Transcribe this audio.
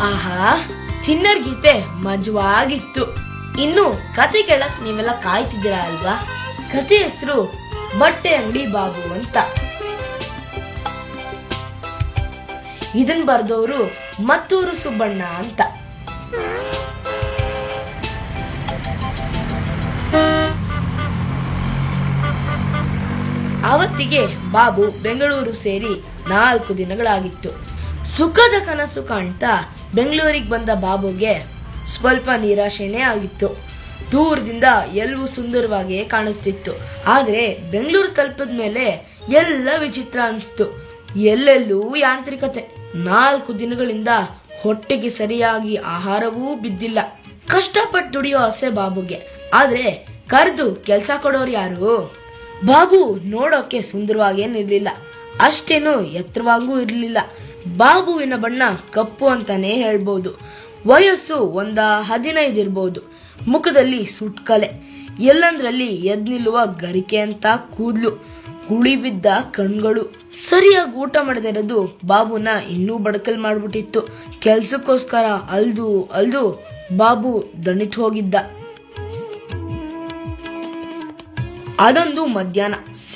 ಆಹಾ ಚಿನ್ನರ್ ಗೀತೆ ಮಜವಾಗಿತ್ತು ಇನ್ನು ಕತೆ ಕೇಳಕ್ ನೀವೆಲ್ಲ ಕಾಯ್ತಿದ್ದೀರಾ ಅಲ್ವಾ ಕತೆ ಹೆಸರು ಬಟ್ಟೆ ಅಂಗಡಿ ಬಾಬು ಅಂತ ಇದನ್ ಬರ್ದವರು ಮತ್ತೂರು ಸುಬ್ಬಣ್ಣ ಅಂತ ಅವತ್ತಿಗೆ ಬಾಬು ಬೆಂಗಳೂರು ಸೇರಿ ನಾಲ್ಕು ದಿನಗಳಾಗಿತ್ತು ಸುಖದ ಕನಸು ಕಾಣ್ತಾ ಬೆಂಗಳೂರಿಗೆ ಬಂದ ಬಾಬುಗೆ ಸ್ವಲ್ಪ ನಿರಾಶೆನೇ ಆಗಿತ್ತು ದೂರದಿಂದ ಎಲ್ಲವೂ ಸುಂದರವಾಗಿಯೇ ಕಾಣಿಸ್ತಿತ್ತು ಆದ್ರೆ ಬೆಂಗಳೂರು ತಲುಪಿದ ಮೇಲೆ ಎಲ್ಲ ವಿಚಿತ್ರ ಅನಿಸ್ತು ಎಲ್ಲೆಲ್ಲೂ ಯಾಂತ್ರಿಕತೆ ನಾಲ್ಕು ದಿನಗಳಿಂದ ಹೊಟ್ಟೆಗೆ ಸರಿಯಾಗಿ ಆಹಾರವೂ ಬಿದ್ದಿಲ್ಲ ಕಷ್ಟಪಟ್ಟು ದುಡಿಯೋ ಆಸೆ ಬಾಬುಗೆ ಆದ್ರೆ ಕರೆದು ಕೆಲ್ಸ ಕೊಡೋರು ಯಾರು ಬಾಬು ನೋಡೋಕೆ ಸುಂದರವಾಗೇನಿರ್ಲಿಲ್ಲ ಅಷ್ಟೇನು ಎತ್ತರವಾಗೂ ಇರಲಿಲ್ಲ ಬಾಬುವಿನ ಬಣ್ಣ ಕಪ್ಪು ಅಂತಾನೆ ಹೇಳ್ಬೋದು ವಯಸ್ಸು ಒಂದ ಹದಿನೈದು ಇರ್ಬೋದು ಮುಖದಲ್ಲಿ ಸುಟ್ಕಲೆ ಎಲ್ಲಂದ್ರಲ್ಲಿ ಎದ್ ನಿಲ್ಲುವ ಗರಿಕೆ ಅಂತ ಕೂದ್ಲು ಗುಳಿ ಬಿದ್ದ ಕಣ್ಗಳು ಸರಿಯಾಗಿ ಊಟ ಮಾಡದಿರೋದು ಬಾಬುನ ಇನ್ನೂ ಬಡಕಲ್ ಮಾಡ್ಬಿಟ್ಟಿತ್ತು ಕೆಲ್ಸಕ್ಕೋಸ್ಕರ ಅಲ್ದು ಅಲ್ದು ಬಾಬು ದಣಿತು ಹೋಗಿದ್ದ ಅದೊಂದು ಮಧ್ಯಾಹ್ನ